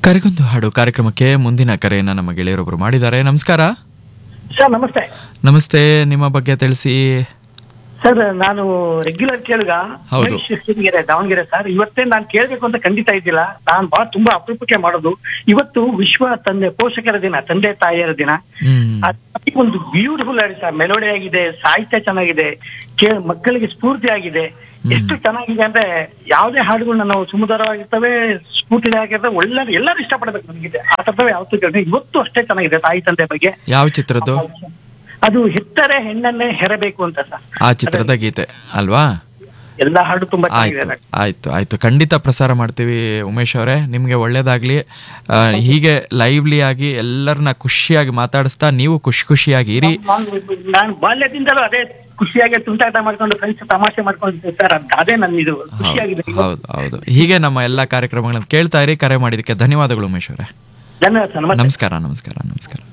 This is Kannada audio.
ಕರೆಗೊಂದು ಹಾಡು ಕಾರ್ಯಕ್ರಮಕ್ಕೆ ಮುಂದಿನ ಕರೆಯನ್ನ ನಮ್ಮ ಗೆಳೆಯರೊಬ್ರು ಮಾಡಿದ್ದಾರೆ ನಮಸ್ಕಾರ ಸರ್ ನಮಸ್ತೆ ನಮಸ್ತೆ ನಿಮ್ಮ ಬಗ್ಗೆ ತಿಳಿಸಿ ಸರ್ ನಾನು ರೆಗ್ಯುಲರ್ ಕೇಳುಗ ಹೌದು. ಉಮೇಶ್ ಶಿವಗಿರಿ, ದಾವಣಗೆರೆ ಸರ್ ಇವತ್ತೇ ನಾನು ಕೇಳಬೇಕು ಅಂತ ಖಂಡಿತ ಇದ್ದಿಲ್ಲ ನಾನು ಬಹಳ ತುಂಬಾ ಅಪರೂಪಕ್ಕೆ ಮಾಡೋದು ಇವತ್ತು ವಿಶ್ವ ತಂದೆ ಪೋಷಕರ ದಿನ ತಂದೆ ತಾಯಿಯರ ದಿನ ಹ್ಮ್ ಅದು ಒಂದು ಬ್ಯೂಟಿಫುಲ್ ಆಗಿದೆ ಸರ್ ಮೆಲೋಡಿ ಆಗಿದೆ ಸಾಹಿತ್ಯ ಚೆನ್ನಾಗಿದೆ ಕೇ- ಮಕ್ಕಳಿಗೆ ಸ್ಫೂರ್ತಿ ಆಗಿದೆ ಎಷ್ಟು ಚೆನ್ನಾಗಿದೆ ಅಂದ್ರೆ ಯಾವುದೇ ಹಾಡುಗಳನ್ನ ನಾವು ಸುಮಧುರವಾಗಿರ್ತವೆ ಸ್ಫೂರ್ತಿದಾಗಿರ್ತವೆ ಒಳ್ಳೆ ಎಲ್ಲರೂ ಇಷ್ಟಪಡಬೇಕು ನನಗಿದೆ ಆ ತತ್ವ ಯಾವತ್ತೂ ಕೇಳಿದ್ರೆ ಇವತ್ತು ಅಷ್ಟೇ ಚೆನ್ನಾಗಿದೆ ತಾಯಿ ತಂದೆ ಬಗ್ಗೆ ಯಾವ ಚಿತ್ರದ್ದು ಅದು ಹೆತ್ತರೆ ಹೆಣ್ಣನ್ನೇ ಹೆರಬೇಕು ಅಂತ ಸರ್ ಆ ಚಿತ್ರದ ಗೀತೆ ಅಲ್ವಾ ಎಲ್ಲಾ ಹಾಡು ತುಂಬಾ ಆಯ್ತು ಚೆನ್ನಾಗಿದೆ ಆಯ್ತು ಆಯ್ತು ಖಂಡಿತ ಪ್ರಸಾರ ಮಾಡ್ತೀವಿ ಉಮೇಶ್ ಅವರೇ ನಿಮ್ಗೆ ಒಳ್ಳೇದಾಗ್ಲಿ ಆ, ಹೀಗೆ ಲೈವ್ಲಿ ಆಗಿ ಎಲ್ಲರನ್ನ ಖುಷಿಯಾಗಿ ಮಾತಾಡಿಸ್ತಾ ನೀವು ಖುಷಿ ಖುಷಿಯಾಗಿ ಇರಿ ನಾನು ನಾನು ಬಾಲ್ಯದಿಂದಲೂ ಅದೇ ಖುಷಿಯಾಗಿ ತುಂಟಾಟ ಮಾಡ್ಕೊಂಡು ಫ್ರೆಂಡ್ಸ್ ತಮಾಷೆ ಮಾಡ್ಕೊಂಡಿದ್ದೆ ಸರ್ ಅದ್- ಅದೇ ನನ್ನ ಇದು ಖುಷಿಯಾಗಿದೆ ಹೌದು ಹೌದು ಹೀಗೆ ನಮ್ಮ ಎಲ್ಲಾ ಕಾರ್ಯಕ್ರಮಗಳನ್ನ ಕೇಳ್ತಾ ಇರಿ ಕರೆ ಮಾಡಿದಕ್ಕೆ ಧನ್ಯವಾದಗಳು ಉಮೇಶ್ ಅವರೇ ಧನ್ಯವಾದ ಸರ್ ನಮಸ್ತೆ ನಮಸ್ಕಾರ ನಮಸ್ಕಾರ ನಮಸ್ಕಾರ